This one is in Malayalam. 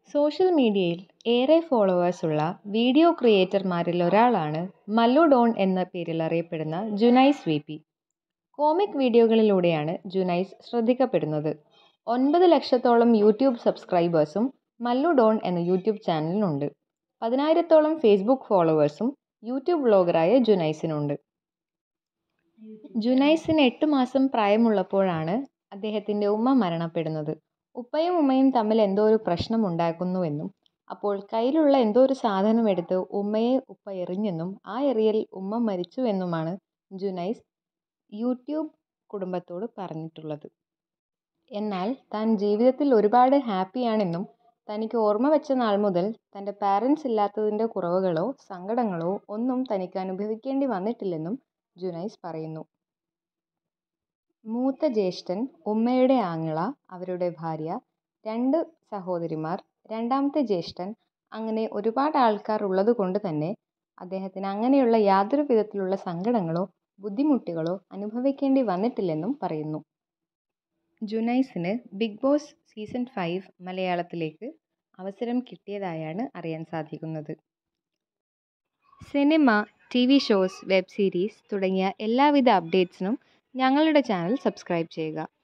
സോഷ്യൽ മീഡിയയിൽ ഏറെ ഫോളോവേഴ്സുള്ള വീഡിയോ ക്രിയേറ്റർമാരിൽ ഒരാളാണ് മല്ലു ഡോൺ എന്ന പേരിൽ അറിയപ്പെടുന്ന ജുനൈസ് വി പി കോമിക് വീഡിയോകളിലൂടെയാണ് ജുനൈസ് ശ്രദ്ധിക്കപ്പെടുന്നത് ഒൻപത് ലക്ഷത്തോളം യൂട്യൂബ് സബ്സ്ക്രൈബേഴ്സും മല്ലു ഡോൺ എന്ന യൂട്യൂബ് ചാനലിനുണ്ട് പതിനായിരത്തോളം ഫേസ്ബുക്ക് ഫോളോവേഴ്സും യൂട്യൂബ് വ്ളോഗറായ ജുനൈസിനുണ്ട് ജുനൈസിന് എട്ട് മാസം പ്രായമുള്ളപ്പോഴാണ് അദ്ദേഹത്തിൻ്റെ ഉമ്മ മരണപ്പെടുന്നത് ഉപ്പയും ഉമ്മയും തമ്മിൽ എന്തോ ഒരു പ്രശ്നം ഉണ്ടാക്കുന്നുവെന്നും അപ്പോൾ കയ്യിലുള്ള എന്തോ ഒരു സാധനം എടുത്ത് ഉമ്മയെ ഉപ്പ എറിഞ്ഞെന്നും ആ എറിയൽ ഉമ്മ മരിച്ചുവെന്നുമാണ് ജുനൈസ് യൂട്യൂബ് കുടുംബത്തോട് പറഞ്ഞിട്ടുള്ളത് എന്നാൽ താൻ ജീവിതത്തിൽ ഒരുപാട് ഹാപ്പിയാണെന്നും തനിക്ക് ഓർമ്മ വെച്ച നാൾ മുതൽ തൻ്റെ പാരൻസ് ഇല്ലാത്തതിൻ്റെ കുറവുകളോ സങ്കടങ്ങളോ ഒന്നും തനിക്ക് അനുഭവിക്കേണ്ടി വന്നിട്ടില്ലെന്നും ജുനൈസ് പറയുന്നു മൂത്ത ജ്യേഷ്ഠൻ ഉമ്മയുടെ ആങ്ങള അവരുടെ ഭാര്യ രണ്ട് സഹോദരിമാർ രണ്ടാമത്തെ ജ്യേഷ്ഠൻ അങ്ങനെ ഒരുപാട് ആൾക്കാർ ഉള്ളത് കൊണ്ട് തന്നെ അദ്ദേഹത്തിന് അങ്ങനെയുള്ള യാതൊരു വിധത്തിലുള്ള സങ്കടങ്ങളോ ബുദ്ധിമുട്ടുകളോ അനുഭവിക്കേണ്ടി വന്നിട്ടില്ലെന്നും പറയുന്നു ജുനൈസിന് ബിഗ് ബോസ് സീസൺ ഫൈവ് മലയാളത്തിലേക്ക് അവസരം കിട്ടിയതായാണ് അറിയാൻ സാധിക്കുന്നത് cinema T V shows web series തുടങ്ങിയ എല്ലാവിധ അപ്ഡേറ്റ്സിനും ഞങ്ങളുടെ ചാനൽ സബ്സ്ക്രൈബ് ചെയ്യുക